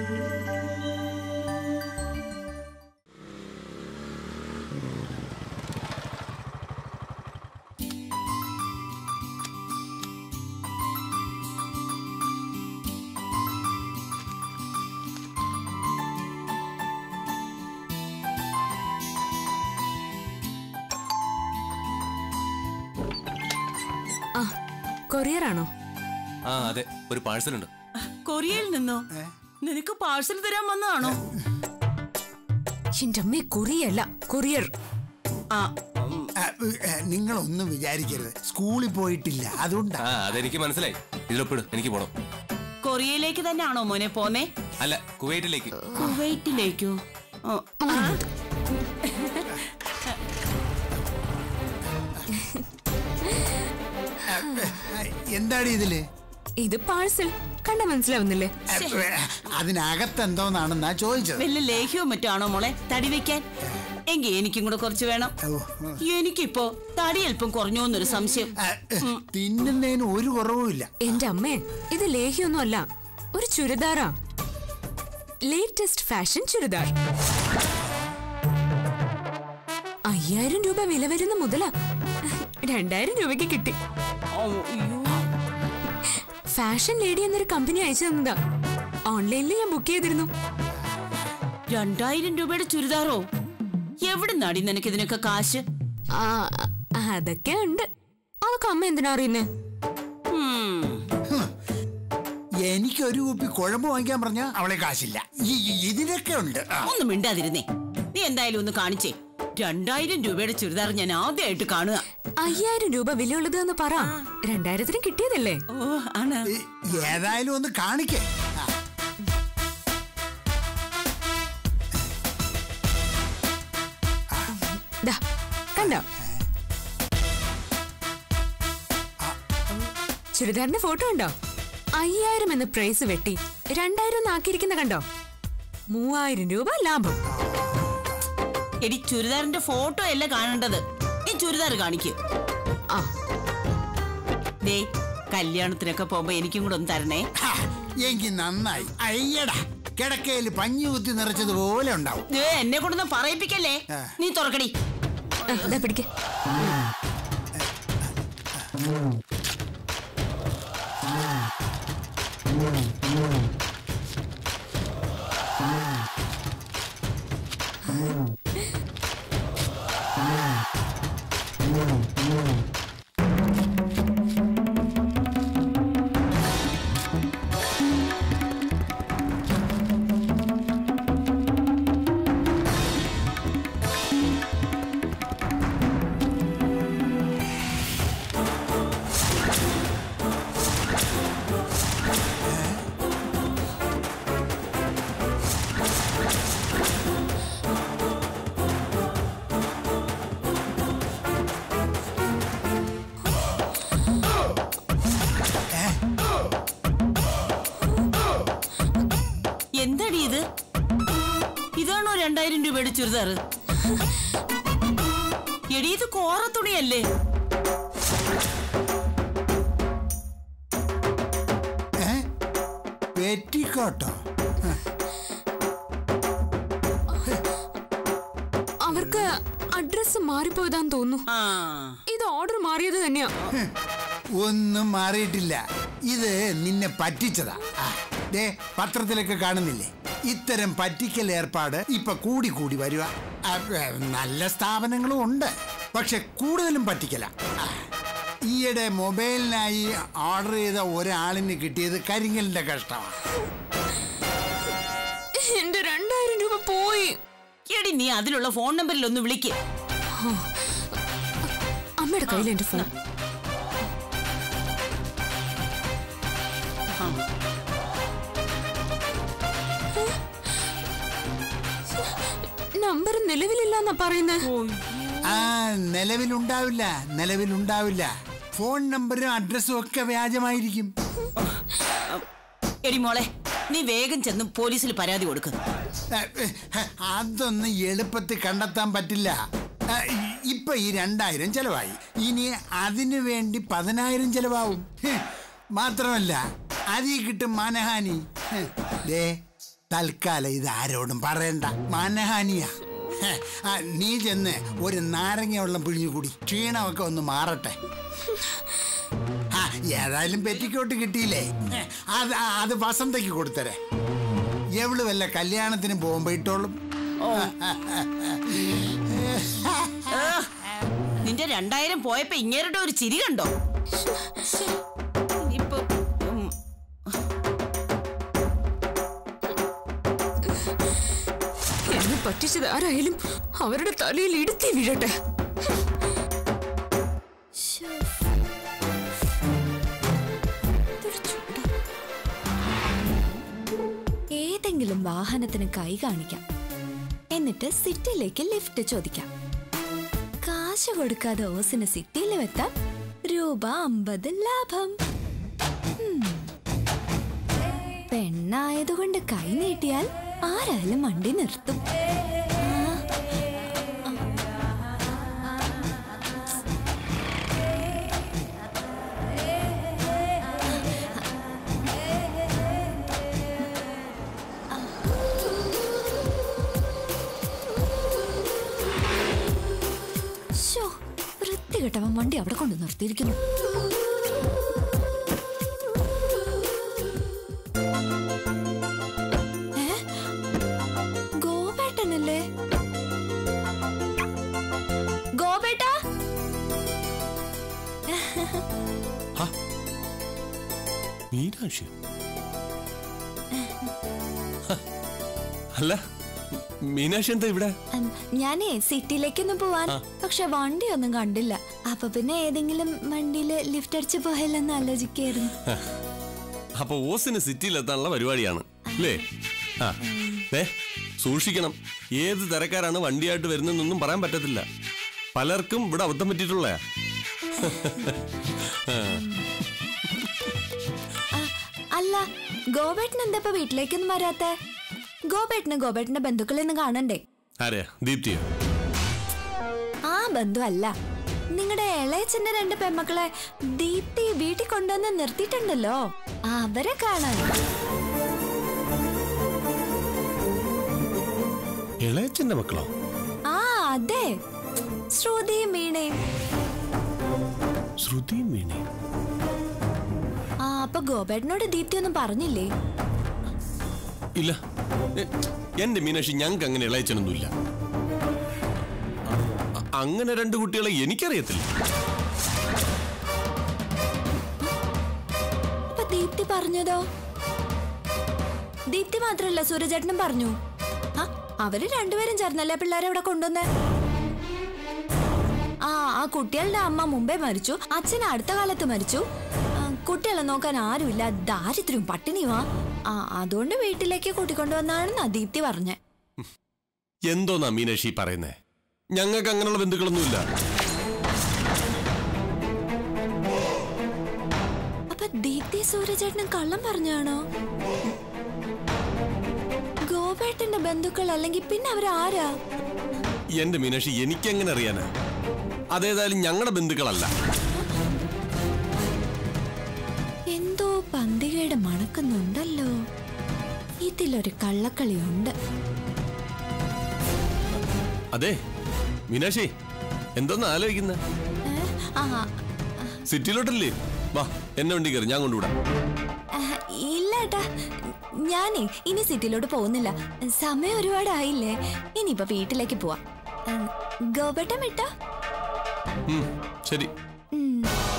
ആ കൊറിയർ ആണോ ആ അതെ ഒരു പാഴ്സൽ ഉണ്ട് കൊറിയയിൽ നിന്നോ നിനക്ക് പാഴ്സൽ തരാൻ വന്നതാണോ എന്റെ അമ്മേ കൊറിയല്ല കൊറിയർ ആ ആ, ഏ, നിങ്ങളൊന്നും വിചാരിക്കരുത് സ്കൂളിൽ പോയിട്ടില്ല അതുകൊണ്ടാ ആ അതെനിക്ക് മനസ്സിലായി ഇതിലൊപ്പിട് എനിക്ക് പോണം കൊറിയയിലേക്ക് തന്നെയാണോ മോനെ പോന്നേ അല്ല കുവൈറ്റിലേക്ക് കുവൈറ്റിലേക്കോ ഓ, ആ, എന്താണ് ഇതില് ഇത് പാഴ്സൽ കണ്ട മനസ്സിലാവുന്നില്ലേ ആ, ഏ, അതിനകത്ത് എന്തോന്നാണെന്നാ ചോദിച്ചത് വല്ല ലേഹ്യോ മറ്റോ ആണോ മോളെ തടി വെക്കാൻ എങ്കി എനിക്കും കൂടെ കുറച്ച് വേണം ഓ, ഓ. എനിക്കിപ്പോ തടി അല്പം കുറഞ്ഞു എന്നൊരു സംശയം ആ, ഏ, തിന്നുന്നതിന് ഒരു കുറവുമില്ല എന്റെ അമ്മേ ഇത് ലേഹ്യൊന്നും അല്ല ഒരു ചുരിദാറാ ലേറ്റസ്റ്റ് ഫാഷൻ ചുരിദാർ അയ്യായിരം രൂപ വില വരുന്ന മുതലാ രണ്ടായിരം രൂപയ്ക്ക് കിട്ടി ഓ, അയ്യോ. ഫാഷൻ ലേഡി എന്നൊരു കമ്പനി അയച്ചു തന്നതാ ഓൺലൈനിൽ ഞാൻ ബുക്ക് ചെയ്തിരുന്നു രണ്ടായിരം രൂപയുടെ ചുരിദാറോ എവിടെ നടി നിനക്ക് ഇതിനൊക്കെ കാശ് ആ അതൊക്കെ ഉണ്ട് അതൊക്കെ അമ്മ എന്തിനാ അറിയുന്നേ ഉം. എനിക്കൊരു കുപ്പി കുഴമ്പ് വാങ്ങിക്കാൻ പറഞ്ഞ അവളെ കാശില്ല ഈ- ഈ- ഇതിനൊക്കെ ഉണ്ട് ആ, ഒന്ന് മിണ്ടാതിരുന്നേ നീ എന്തായാലും ഒന്ന് കാണിച്ചേ രണ്ടായിരം രൂപയുടെ ചുരിദാർ ഞാൻ ആദ്യമായിട്ട് കാണുക അയ്യായിരം രൂപ വിലയുള്ളത് എന്ന് പറ രണ്ടായിരത്തിന് കിട്ടിയതല്ലേ ഓ ആണ് ഈ- ഏതായാലും ഒന്ന് കാണിക്കേ ആ, ദാ, കണ്ടോ ചുരിദാറിന്റെ ഫോട്ടോ ഉണ്ടോ അയ്യായിരം എന്ന് പ്രൈസ് വെട്ടി രണ്ടായിരം ഒന്ന് ആക്കിയിരിക്കുന്ന കണ്ടോ മൂവായിരം രൂപ ലാഭം എടി ചുരിദാറിന്റെ ഫോട്ടോ അല്ല കാണേണ്ടത് ഈ ചുരിദാർ കാണിക്ക് ആ ദേ കല്യാണത്തിനൊക്കെ പോകുമ്പോ എനിക്കും കൂടെ ഒന്ന് തരണേ ഹാ, എങ്കി നന്നായി അയ്യടാ കിടക്കയിൽ പഞ്ഞി കുത്തി നിറച്ചതുപോലെ ഉണ്ടാവും ദേ, എന്നെ കൊണ്ടൊന്നും പറയിപ്പിക്കല്ലേ ആ. നീ തുറക്കടി ആ, ദാ പിടിക്ക് എന്താടി ഇത് ഇതാണോ രണ്ടായിരം രൂപയുടെ ചുരിദാർ എടി ഇത് കോറ തുണിയല്ലേ ഏ പെറ്റിക്കോട്ടോ അവർക്ക് അഡ്രസ് മാറിപ്പോയതാന്ന് തോന്നുന്നു ആ ഇത് ഓർഡർ മാറിയത് തന്നെയാ ഒന്നും മാറിയിട്ടില്ല ഇത് നിന്നെ പറ്റിച്ചതാ ആ, ദേ പത്രത്തിലൊക്കെ കാണുന്നില്ലേ ഇത്തരം പറ്റിക്കൽ ഏർപ്പാട് ഇപ്പൊ കൂടി കൂടി വരിക ആ, ഏ, നല്ല സ്ഥാപനങ്ങളും ഉണ്ട് പക്ഷെ കൂടുതലും പറ്റിക്കല ആ, ഈയിടെ മൊബൈലിനായി ഓർഡർ ചെയ്ത ഒരാളിന് കിട്ടിയത് കരിങ്കലിന്റെ കഷ്ടമാണ് എന്റെ രണ്ടായിരം രൂപ പോയി എടി നീ അതിലുള്ള ഫോൺ നമ്പറിൽ ഒന്ന് വിളിക്ക് അമ്മയുടെ കയ്യിൽ എന്റെ ഫോൺ നമ്പർ നിലവിലില്ലെന്നാ പറയുന്നത് ആ നിലവിലുണ്ടാവില്ല നിലവിലുണ്ടാവില്ല ഫോൺ നമ്പരും അഡ്രസ്സും ഒക്കെ വ്യാജമായിരിക്കും എടി മോളെ നീ വേഗം ചെന്ന് പോലീസിൽ പരാതി കൊടുക്ക് ഏ, ഏ, അതൊന്നും എളുപ്പത്തിൽ കണ്ടെത്താൻ പറ്റില്ല ഏ, ഇപ്പൊ ഈ രണ്ടായിരം ചെലവായി ഇനി അതിനു വേണ്ടി പതിനായിരം ചെലവാവും ഹ്, മാത്രമല്ല അതിൽ കിട്ടും മാനഹാനി ഹ്, ദേ തൽക്കാലം ഇത് ആരോടും പറയണ്ട മാനഹാനിയാ ഹെ, ആ, നീ ചെന്ന് ഒരു നാരങ്ങ വെള്ളം പിഴിഞ്ഞു കൂടി ക്ഷീണമൊക്കെ ഒന്ന് മാറട്ടെ ആ, ഏതായാലും പെറ്റിക്കോട്ട് കിട്ടിയില്ലേ ഹെ, അത് ആ, അത് വസന്തയ്ക്ക് കൊടുത്തരെ എവള് വല്ല കല്യാണത്തിന് പോകുമ്പോ ഇട്ടോളും ഏ, നിന്റെ രണ്ടായിരം പോയപ്പോ ഇങ്ങേരുടെ ഒരു ചിരി കണ്ടോ ഇനിയിപ്പോ ഉം, എന്നെ പറ്റിച്ചത് ആരായാലും അവരുടെ തലയിൽ ഇടുത്തി വീഴട്ടെ ഏതെങ്കിലും വാഹനത്തിന് കൈ കാണിക്കാം എന്നിട്ട് സിറ്റിയിലേക്ക് ലിഫ്റ്റ് ചോദിക്കാം കാശ് കൊടുക്കാതെ ഓസിന് സിറ്റിയിൽ എത്താം രൂപ അമ്പത് ലാഭം ഉം. പെണ്ണായതുകൊണ്ട് കൈ നീട്ടിയാൽ ആരായാലും വണ്ടി നിർത്തും ശോ, വൃത്തികെട്ടവൻ വണ്ടി അവിടെ കൊണ്ട് നിർത്തിയിരിക്കുന്നു ഏ? ഗോപേട്ടനല്ലേ ഗോപേട്ടാ മീനാക്ഷി അല്ല മീനാക്ഷി എന്താ ഇവിടെ ഉം, ഞാനേ സിറ്റിയിലേക്കൊന്ന് പോവാൻ പക്ഷെ വണ്ടി ഒന്നും കണ്ടില്ല അപ്പൊ പിന്നെ ഏതെങ്കിലും വണ്ടിയില് ലിഫ്റ്റ് അടിച്ച് പോയാലെന്ന് ആലോചിക്കായിരുന്നു അപ്പൊ ഓസിന് സിറ്റിയിലെത്താനുള്ള പരിപാടിയാണ് അല്ലേ ആ ദേ സൂക്ഷിക്കണം ഏത് തരക്കാരാണ് വണ്ടിയായിട്ട് വരുന്നതെന്നൊന്നും പറയാൻ പറ്റത്തില്ല പലർക്കും ഇവിടെ അബദ്ധം പറ്റിയിട്ടുള്ള അല്ല ഗോപേട്ടൻ എന്താ ഇപ്പൊ വീട്ടിലേക്കൊന്നും വരാത്തെ ഗോപേട്ടന് ഗോപേട്ടന്റെ ബന്ധുക്കളെ ഒന്നും കാണണ്ടേ ആരെയാ ദീപ്തിയോ ആ ബന്ധു അല്ല നിങ്ങളുടെ ഇളയച്ചന്റെ രണ്ട് പെമ്മക്കളെ ദീപ്തി വീട്ടിൽ കൊണ്ടുവന്ന് നിർത്തിയിട്ടുണ്ടല്ലോ അവരെ കാണാൻ ഇളയച്ചന്റെ മക്കളോ ആ അതെ ശ്രുതിയും വീണയും ശ്രുതിയും വീണേ ആ അപ്പൊ ഗോപേട്ടനോട് ദീപ്തി ഒന്നും പറഞ്ഞില്ലേ ഇല്ല എ, എന്റെ മീനാക്ഷി ഞങ്ങൾക്ക് അങ്ങനെ ഇളയച്ചനൊന്നുമില്ല അ- അങ്ങനെ രണ്ട് കുട്ടികളെ എനിക്കറിയത്തില്ല അപ്പൊ ദീപ്തി പറഞ്ഞതോ ദീപ്തി മാത്രല്ല സൂര്യചേട്ടനും പറഞ്ഞു ആ അവര് രണ്ടുപേരും ചേർന്നല്ലേ പിള്ളേരെ ഇവിടെ കൊണ്ടുവന്നേ ആ ആ കുട്ടികളുടെ അമ്മ മുമ്പേ മരിച്ചു അച്ഛൻ അടുത്ത കാലത്ത് മരിച്ചു ആ, കുട്ടികളെ നോക്കാൻ ആരുമില്ല ദാരിദ്ര്യവും പട്ടിണിയുമാ ആ അതുകൊണ്ട് വീട്ടിലേക്ക് കൂട്ടിക്കൊണ്ടുവന്നാണെന്നാ ദീപ്തി പറഞ്ഞേ എന്തോന്നാ മീനാക്ഷി പറയുന്നേ ഞങ്ങൾക്ക് അങ്ങനെയുള്ള ബന്ധുക്കളൊന്നുമില്ല അപ്പൊ ദീപ്തി സൂര്യചേട്ടനും കള്ളം പറഞ്ഞാണോ ഗോപേട്ടന്റെ ബന്ധുക്കൾ അല്ലെങ്കിൽ പിന്നെ അവരാരാ എന്റെ മീനാക്ഷി എനിക്കെങ്ങനെ അറിയാനാ അതേതായാലും ഞങ്ങളുടെ ബന്ധുക്കളല്ല എന്തോ പന്തികയുടെ മണക്കുന്നുണ്ടല്ലോ ഇതിലൊരു കള്ളക്കളിയുണ്ട് അതെ മീനാക്ഷി എന്തോന്ന് ആലോചിക്കുന്ന ഏ? ആ സിറ്റിയിലോട്ടല്ലേ വാ എന്നെ വണ്ടി കയറി ഞാൻ കൊണ്ടുവിടാം ആ, ഇല്ല ഏട്ടാ ഞാനേ ഇനി സിറ്റിയിലോട്ട് പോകുന്നില്ല സമയം ഒരുപാടായില്ലേ ഇനിയിപ്പോ വീട്ടിലേക്ക് പോവാം ആ, ഗോപേട്ടൻ വിട്ടോ ഉം, ശരി ഉം.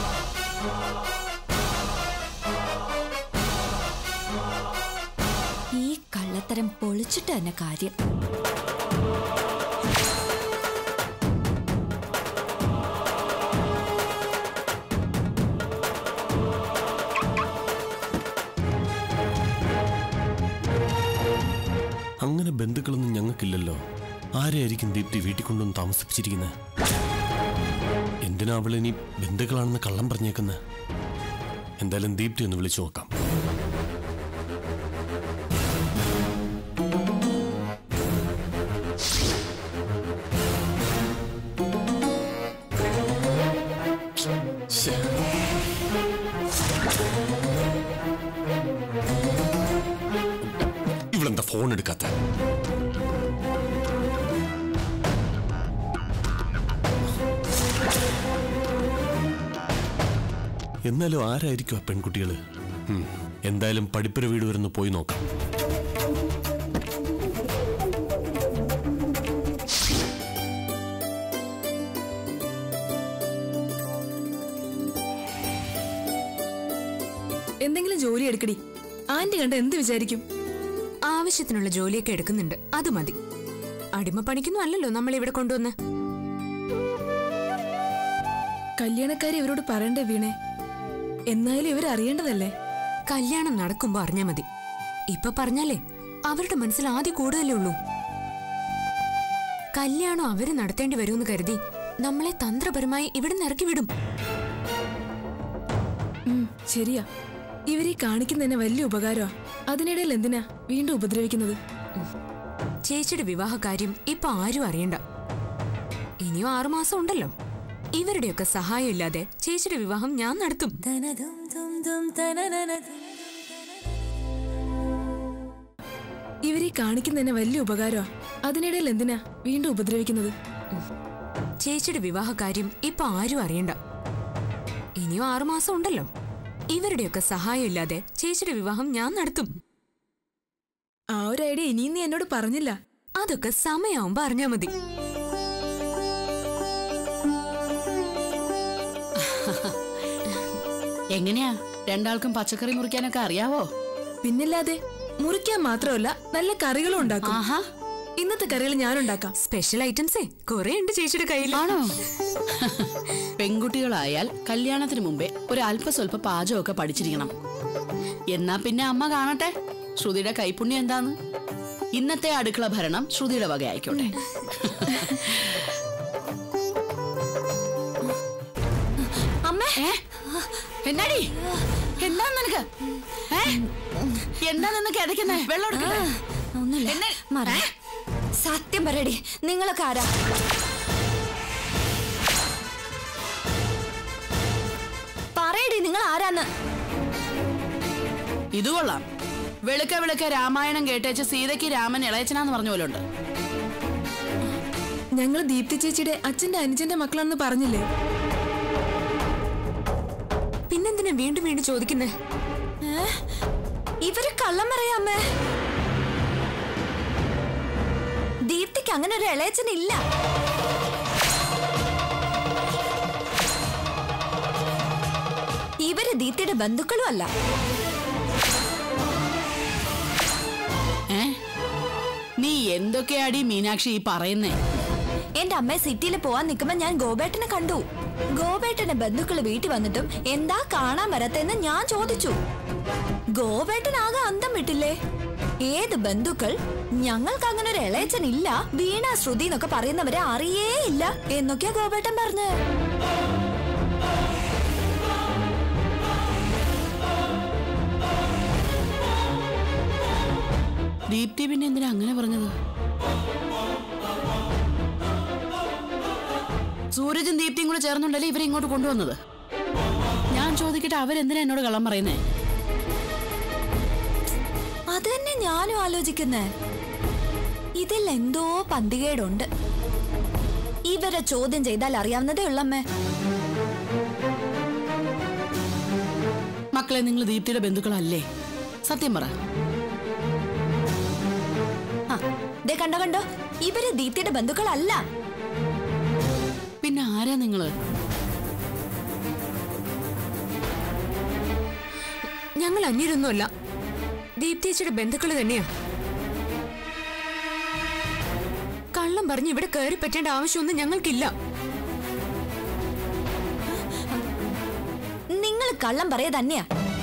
ഈ കള്ളത്തരം പൊളിച്ചിട്ട് തന്നെ കാര്യം അങ്ങനെ ബന്ധുക്കളൊന്നും ഞങ്ങൾക്കില്ലല്ലോ ആരെയായിരിക്കും ദീപ്തി വീട്ടിൽ കൊണ്ടുവന്ന് താമസിപ്പിച്ചിരിക്കുന്നത് എന്തിനാ അവൾ ഇനി ബന്ധുക്കളാണെന്ന് കള്ളം പറഞ്ഞേക്കുന്നത് എന്തായാലും ദീപ്തി ഒന്ന് വിളിച്ചു നോക്കാം ശ്ശേ. ഇവളെന്താ ഫോൺ എടുക്കാത്ത എന്നാലും ആരായിരിക്കും ആ പെൺകുട്ടികള് ഉം, എന്തായാലും പഠിപ്പുര വീട് വരുന്ന പോയി നോക്കാം എന്തെങ്കിലും ജോലി എടുക്കടി ആന്റി കണ്ട എന്ത് വിചാരിക്കും ആവശ്യത്തിനുള്ള ജോലിയൊക്കെ എടുക്കുന്നുണ്ട് അത് മതി അടിമപ്പണിക്കൊന്നും അല്ലല്ലോ നമ്മൾ ഇവിടെ കൊണ്ടുവന്ന് കല്യാണക്കാരി ഇവരോട് പറയണ്ടേ വീണേ എന്നാലും ഇവർ അറിയേണ്ടതല്ലേ കല്യാണം നടക്കുമ്പോ അറിഞ്ഞാ മതി ഇപ്പൊ പറഞ്ഞാലേ അവരുടെ മനസ്സിൽ ആദ്യം കൂടുതലേ ഉള്ളൂ കല്യാണം അവര് നടത്തേണ്ടി വരുമെന്ന് കരുതി നമ്മളെ തന്ത്രപരമായി ഇവിടെ ഇറക്കി വിടും ഉം, ശരിയാ ഇവരെ കാണിക്കുന്നതന്നെ വലിയ ഉപകാരമാ അതിനിടയിൽ എന്തിനാ വീണ്ടും ഉപദ്രവിക്കുന്നത് ചേച്ചിയുടെ വിവാഹ കാര്യം ഇപ്പൊ ആരും അറിയണ്ട ഇനിയും ആറുമാസം ഉണ്ടല്ലോ ഇവരുടെയൊക്കെ സഹായം ഇല്ലാതെ ചേച്ചിയുടെ വിവാഹം ഞാൻ നടത്തും ഇവരെ കാണിക്കുന്നതന്നെ വലിയ ഉപകാരമാ അതിനിടയിൽ എന്തിനാ വീണ്ടും ഉപദ്രവിക്കുന്നത് ചേച്ചിയുടെ വിവാഹ കാര്യം ഇപ്പൊ ആരും അറിയണ്ട ഇനിയും ആറുമാസം ഉണ്ടല്ലോ ഇവരുടെയൊക്കെ സഹായം ഇല്ലാതെ ചേച്ചിയുടെ വിവാഹം ഞാൻ നടത്തും ആ ഒരു ഐഡിയ ഇനിയും നീ എന്നോട് പറഞ്ഞില്ല അതൊക്കെ സമയാവുമ്പോ അറിഞ്ഞാ മതി എങ്ങനെയാ രണ്ടാൾക്കും പച്ചക്കറി മുറിക്കാനൊക്കെ അറിയാവോ പിന്നില്ലാതെ മുറിക്കാൻ മാത്രമല്ല നല്ല കറികളും ഉണ്ടാക്കും ആഹാ ഇന്നത്തെ കറികൾ ഞാൻ ഉണ്ടാക്കാം സ്പെഷ്യൽ ഐറ്റംസേ കുറെ ഉണ്ട് ചേച്ചിയുടെ കയ്യിൽ ആണോ പെൺകുട്ടികളായാൽ കല്യാണത്തിന് മുമ്പേ ഒരു അല്പസ്വല്പ പാചകമൊക്കെ പഠിച്ചിരിക്കണം എന്നാ പിന്നെ അമ്മ കാണട്ടെ ശ്രുതിയുടെ കൈപുണ്യം എന്താന്ന് ഇന്നത്തെ അടുക്കള ഭരണം ശ്രുതിയുടെ വക ആയിക്കോട്ടെ അമ്മേ ഏ? എന്നാടി എന്താ നിനക്ക് ഏ? എന്താ നിന്ന് കിടക്കുന്നേ വെള്ളം എടുക്കട്ടെ ഒന്നുമില്ല എന്നെ- മറ സത്യം പറയടി നിങ്ങളൊക്കെ ആരാ പറയടി നിങ്ങൾ ആരാന്ന് ഇത് കൊള്ളാം വെളുക്ക വെളുക്ക രാമായണം കേട്ടേച്ച് സീതയ്ക്ക് രാമൻ ഇളയച്ചനാന്ന് പറഞ്ഞ പോലെ ഉണ്ട് ഞങ്ങൾ ദീപ്തി ചേച്ചിയുടെ അച്ഛന്റെ അനുജന്റെ മക്കളാണെന്ന് പറഞ്ഞില്ലേ പിന്നെന്തിനാ വീണ്ടും വീണ്ടും ചോദിക്കുന്നേ ഏ? ഇവര് കള്ളം പറയാ അമ്മേ ദീപ്തിക്ക് അങ്ങനെ ഒരു ഇളയച്ചനില്ല ഇവര് ദീപ്തിയുടെ ബന്ധുക്കളും അല്ല ഏ നീ എന്തൊക്കെയാടി മീനാക്ഷി ഈ പറയുന്നേ എന്റെ അമ്മ സിറ്റിയിൽ പോവാൻ നിൽക്കുമ്പോ ഞാൻ ഗോപേട്ടനെ കണ്ടു ഗോപേട്ടന്റെ ബന്ധുക്കള് വീട്ടിൽ വന്നിട്ടും എന്താ കാണാൻ വരത്തെന്ന് ഞാൻ ചോദിച്ചു ഗോപേട്ടനാകെ അന്തം വിട്ടില്ലേ ഏത് ബന്ധുക്കൾ ഞങ്ങൾക്ക് അങ്ങനെ ഒരു ഇളയച്ചൻ ഇല്ല വീണ ശ്രുതി എന്നൊക്കെ പറയുന്നവരെ അറിയേ ഇല്ല എന്നൊക്കെയാ ഗോപേട്ടൻ പറഞ്ഞ് ദീപ്തി പിന്നെ എന്തിനാ അങ്ങനെ പറഞ്ഞത് സൂരജും ദീപ്തിയും കൂടെ ചേർന്നുണ്ടല്ലേ ഇവരെ ഇങ്ങോട്ട് കൊണ്ടുവന്നത് ഞാൻ ചോദിക്കട്ടെ അവരെന്തിനാ എന്നോട് കള്ളം പറയുന്നേ അത് തന്നെ ഞാനും ആലോചിക്കുന്നേ ഇതിൽ എന്തോ പന്തികേടുണ്ട് ഇവരെ ചോദ്യം ചെയ്താൽ അറിയാവുന്നതേ ഉള്ളമ്മേ മക്കളെ നിങ്ങൾ ദീപ്തിയുടെ ബന്ധുക്കളല്ലേ സത്യം പറ ആ, ദേ കണ്ടോ കണ്ടോ ഇവര് ദീപ്തിയുടെ ബന്ധുക്കളല്ല പിന്നെ ആരാ നിങ്ങള് ഞങ്ങൾ അന്യരൊന്നുമല്ല ദീപ്തിയച്ചിയുടെ ബന്ധുക്കൾ തന്നെയാ കള്ളം പറഞ്ഞ് ഇവിടെ കയറി പറ്റേണ്ട ആവശ്യമൊന്നും ഞങ്ങൾക്കില്ല നിങ്ങൾ കള്ളം പറയാ തന്നെയാ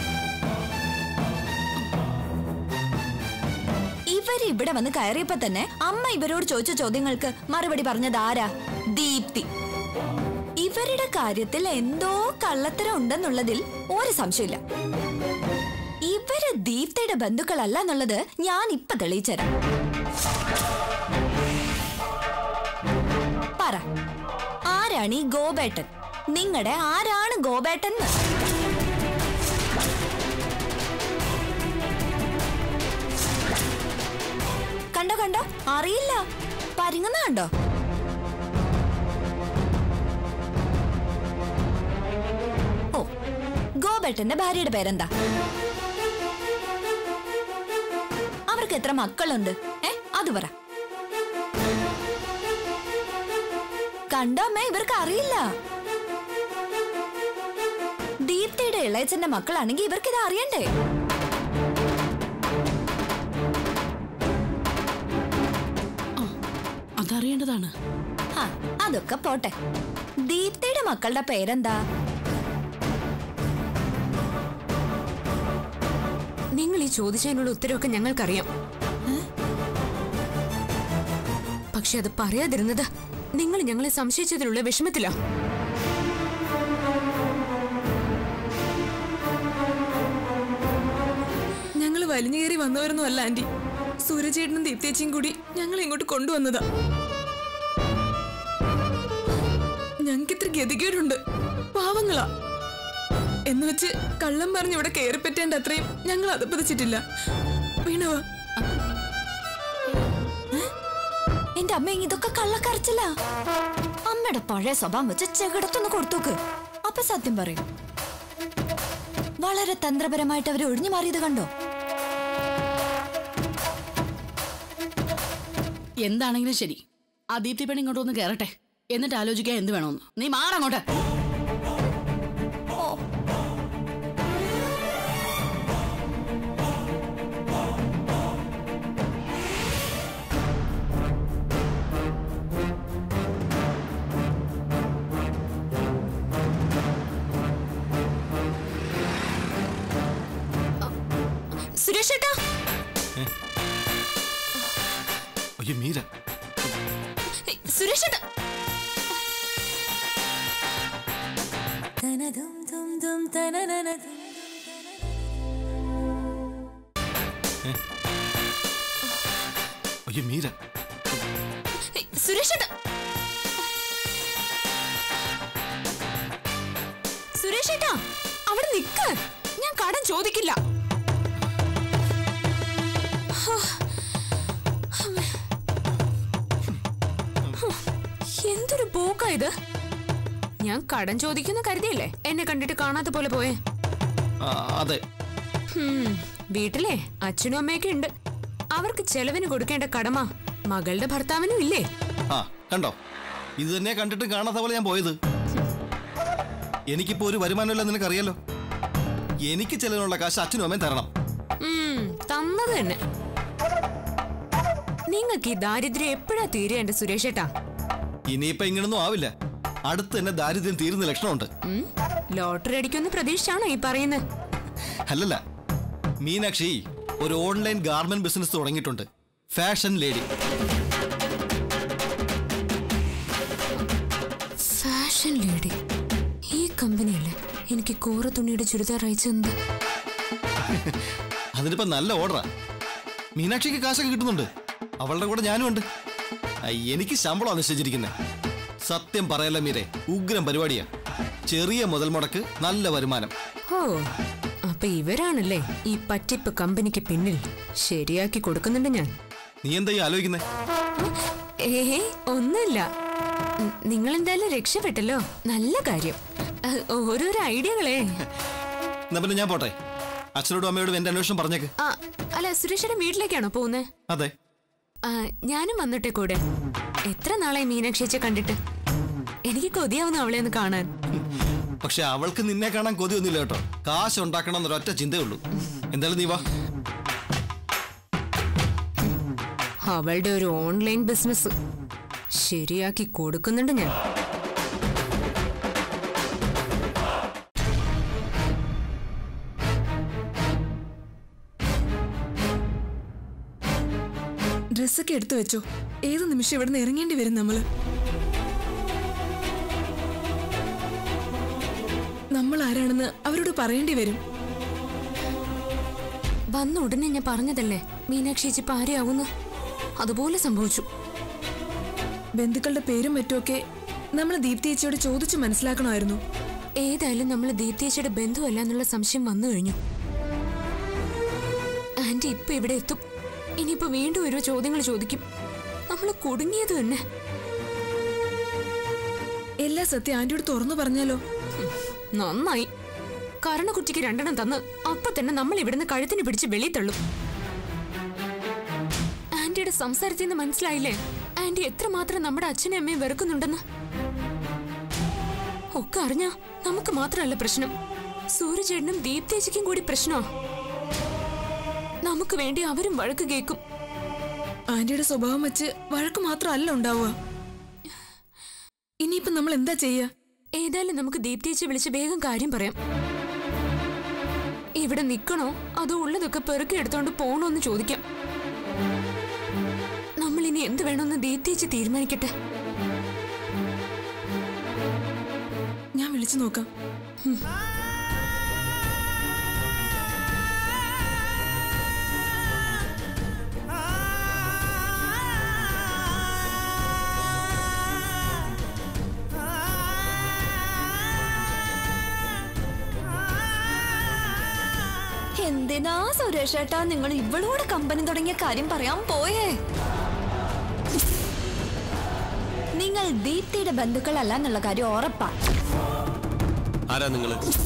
ഇവര് ഇവിടെ വന്ന് കയറിയപ്പോ തന്നെ അമ്മ ഇവരോട് ചോദിച്ച ചോദ്യങ്ങൾക്ക് മറുപടി പറഞ്ഞത് ആരാ ദീപ്തി ഇവരുടെ കാര്യത്തിൽ എന്തോ കള്ളത്തരം ഉണ്ടെന്നുള്ളതിൽ ഒരു സംശയമില്ല ഇവര് ദീപ്തിയുടെ ബന്ധുക്കളല്ല എന്നുള്ളത് ഞാൻ ഇപ്പൊ തെളിയിച്ചുതരാം പറ ആരാണ് ഈ ഗോപേട്ടൻ നിങ്ങളുടെ ആരാണ് ഗോപേട്ടൻ എന്ന്? കണ്ടോ കണ്ടോ അറിയില്ല പരിങ്ങുന്ന കണ്ടോ ഓ ഗോപേട്ടന്റെ ഭാര്യയുടെ പേരെന്താ അവർക്ക് എത്ര മക്കളുണ്ട് ഏ അത് പറ കണ്ടോ അമ്മ ഇവർക്ക് അറിയില്ല ദീപ്തിയുടെ ഇളയച്ചന്റെ മക്കളാണെങ്കിൽ ഇവർക്ക് ഇത് അറിയണ്ടേ അതറിയേണ്ടതാണ് ആ, അതൊക്കെ പോട്ടെ ദീപ്തിയുടെ മക്കളുടെ പേരെന്താ നിങ്ങൾ ഈ ചോദിച്ചതിനുള്ള ഉത്തരവൊക്കെ ഞങ്ങൾക്കറിയാം പക്ഷെ അത് പറയാതിരുന്നത് നിങ്ങൾ ഞങ്ങളെ സംശയിച്ചതിലുള്ള വിഷമത്തിലാ ഞങ്ങൾ വലിഞ്ഞു കയറി വന്നവരൊന്നും അല്ല ആന്റി സൂര്യചേട്ടനും ദീപ്തേച്ചിയും കൂടി ഞങ്ങളെ ഇങ്ങോട്ട് കൊണ്ടുവന്നതാ ഞങ്ങൾക്ക് ഇത്ര ഗതികേടുണ്ട് പാവങ്ങളാ എന്ന് വെച്ച് കള്ളം പറഞ്ഞ് ഇവിടെ കയറി പറ്റേണ്ട അത്രയും ഞങ്ങൾ അതപ്പതിച്ചിട്ടില്ല വീണവാ എന്റെ അമ്മ ഇതൊക്കെ കള്ളക്കരച്ചില്ല അമ്മയുടെ പഴയ സ്വഭാവം വെച്ച് ചെകിടത്തൊന്ന് കൊടുത്തോക്ക് അപ്പൊ സത്യം പറയും വളരെ തന്ത്രപരമായിട്ട് അവര് ഒഴിഞ്ഞു മാറിയത് കണ്ടോ എന്താണെങ്കിലും ശരി ആ ദീപ്തി പെണ്ണ് ഇങ്ങോട്ട് ഒന്ന് കയറട്ടെ എന്നിട്ട് ആലോചിക്കാൻ എന്ത് വേണമെന്ന് നീ മാറങ്ങോട്ട് സുരേഷ് ഏട്ടാ അയ്യോ മീര സുരേഷ് ഏട്ടാ അയ്യോ മീര സുരേഷ് ഏട്ടാ സുരേഷ് ഏട്ടാ അവിടെ നിക്ക് ഞാൻ കടം ചോദിക്കില്ല എന്തൊരു പോക്കാ ഇത് ഞാൻ കടം ചോദിക്കുന്ന കരുതിയല്ലേ എന്നെ കണ്ടിട്ട് കാണാത്ത പോലെ പോയേ ആ, അതെ ഹും, വീട്ടിലെ അച്ഛനും അമ്മയൊക്കെ ഉണ്ട് അവർക്ക് ചെലവിന് കൊടുക്കേണ്ട കടമ മകളുടെ ഭർത്താവിനും ഇല്ലേ ആ കണ്ടോ ഇത് തന്നെ കണ്ടിട്ട് കാണാത്ത പോലെ ഞാൻ പോയത് എനിക്കിപ്പോ ഒരു വരുമാനമില്ല നിനക്കറിയാലോ എനിക്ക് ചെലവിനുള്ള കാശ് അച്ഛനും അമ്മയും തരണം ഉം, തന്നത് തന്നെ നിങ്ങൾക്ക് ഈ ദാരിദ്ര്യം എപ്പോഴാ തീരുക എന്റെ സുരേഷ് ഏട്ടാ ഇനിയിപ്പോ ഇങ്ങനൊന്നും ആവില്ല അടുത്ത് തന്നെ ദാരിദ്ര്യം തീരുന്ന ലക്ഷണമുണ്ട് ഉം, ലോട്ടറി അടിക്കുമെന്ന് പ്രതീക്ഷിച്ചാണോ ഈ പറയുന്നത് അല്ലല്ല മീനാക്ഷി ഒരു ഓൺലൈൻ ഗാർമെന്റ് ബിസിനസ് തുടങ്ങിയിട്ടുണ്ട് ഫാഷൻ ലേഡി ഫാഷൻ ലേഡി ഈ കമ്പനിയല്ലേ എനിക്ക് കോറ തുണിയുടെ ചുരിദാർ അയച്ചെന്ത് അതിനിപ്പോ നല്ല ഓർഡറാ മീനാക്ഷിക്ക് കാശൊക്കെ കിട്ടുന്നുണ്ട് അവളുടെ കൂടെ ഞാനും ഉണ്ട് ആ, എനിക്ക് ശമ്പളം നിശ്ചയിച്ചിരിക്കുന്നത് സത്യം പറയല്ല മീരെ ഉഗ്രം പരിപാടിയാ ചെറിയ മുതൽ മുടക്ക് നല്ല വരുമാനം ഓ അപ്പൊ ഇവരാണല്ലേ ഈ പറ്റിപ്പ് കമ്പനിക്ക് പിന്നിൽ ശരിയാക്കി കൊടുക്കുന്നുണ്ട് ഞാൻ നീ എന്താ ഈ ആലോചിക്കുന്നേ ഏഹേ ഒന്നുമില്ല നിങ്ങൾ എന്തായാലും രക്ഷപ്പെട്ടല്ലോ നല്ല കാര്യം അഹ്, ഓരോരോ ഐഡിയകളേ എന്നാ പിന്നെ ഞാൻ പോട്ടെ അച്ഛനോടും അമ്മയോടും എന്റെ അന്വേഷണം പറഞ്ഞേക്ക് ആ അല്ല സുരേഷിന്റെ വീട്ടിലേക്കാണോ പോകുന്നത് അതെ ഞാനും വന്നിട്ടെ കൂടെ എത്ര നാളെ മീനാക്ഷിയെ കണ്ടിട്ട് എനിക്ക് കൊതിയാവുന്നു അവളെ ഒന്ന് കാണാൻ പക്ഷെ അവൾക്ക് നിന്നെ കാണാൻ കൊതിയൊന്നുമില്ല കേട്ടോ കാശ് ഉണ്ടാക്കണം എന്നൊരൊറ്റ ചിന്തയേ ഉള്ളൂ എന്തായാലും നീ വാ അവളുടെ ഒരു ഓൺലൈൻ ബിസിനസ് ശരിയാക്കി കൊടുക്കുന്നുണ്ട് ഞാൻ ഡ്രസ്സൊക്കെ എടുത്തു വെച്ചോ ഏത് നിമിഷം ഇവിടെ നിന്ന് ഇറങ്ങേണ്ടി വരും നമ്മള് നമ്മൾ ആരാണെന്ന് അവരോട് പറയേണ്ടി വരും വന്ന ഉടനെ ഞാൻ പറഞ്ഞതല്ലേ മീനാക്ഷി ചേച്ചി പാരയാവുന്നു അതുപോലെ സംഭവിച്ചു ബന്ധുക്കളുടെ പേരും മറ്റുമൊക്കെ നമ്മൾ ദീപ്തി ചേച്ചിയോട് ചോദിച്ചു മനസ്സിലാക്കണമായിരുന്നു ഏതായാലും നമ്മൾ ദീപ്തിയേച്ചിയുടെ ബന്ധുവല്ല എന്നുള്ള സംശയം വന്നു കഴിഞ്ഞു ആന്റി ഇപ്പൊ ഇവിടെ എത്തും ഇനിയിപ്പോ വീണ്ടും ഓരോ ചോദ്യങ്ങൾ ചോദിക്കും നമ്മൾ കുടുങ്ങിയത് തന്നെ എല്ലാ സത്യം ആന്റിയോട് തുറന്നു പറഞ്ഞാലോ ഹും, നന്നായി കരണക്കുറ്റിക്ക് രണ്ടെണ്ണം തന്ന് അപ്പൊ തന്നെ നമ്മൾ ഇവിടുന്ന് കഴുത്തിന് പിടിച്ച് വെളി തള്ളും ആന്റിയുടെ സംസാരത്തിൽ നിന്ന് മനസ്സിലായില്ലേ ആന്റി എത്രമാത്രം നമ്മുടെ അച്ഛനും അമ്മയും വെറുക്കുന്നുണ്ടെന്ന് ഒക്കെ അറിഞ്ഞാ നമുക്ക് മാത്രമല്ല പ്രശ്നം സൂര്യചേട്ടനും ദീപ്തേജിക്കും കൂടി പ്രശ്നമാ നമുക്ക് വേണ്ടി അവരും വഴക്ക് കേൾക്കും ആന്റിയുടെ സ്വഭാവം വെച്ച് വഴക്ക് മാത്രമല്ല ഉണ്ടാവുക ഇനിയിപ്പോ നമ്മൾ എന്താ ചെയ്യാ ഏതായാലും നമുക്ക് ദീപ്തേച്ചി വിളിച്ച് വേഗം കാര്യം പറയാം ഇവിടെ നിക്കണോ അതോ ഉള്ളതൊക്കെ പെറുക്കി എടുത്തോണ്ട് പോണോന്ന് ചോദിക്കാം നമ്മൾ ഇനി എന്ത് വേണമെന്ന് ദീപ്തേച്ചി തീരുമാനിക്കട്ടെ ഞാൻ വിളിച്ചു നോക്കാം എന്തിനാ സുരേഷ് ഏട്ടാ നിങ്ങൾ ഇവളോട് കമ്പനി തുടങ്ങിയ കാര്യം പറയാൻ പോയേ നിങ്ങൾ ദീപ്തിയുടെ ബന്ധുക്കളല്ല എന്നുള്ള കാര്യം ഉറപ്പാ ആരാ നിങ്ങള്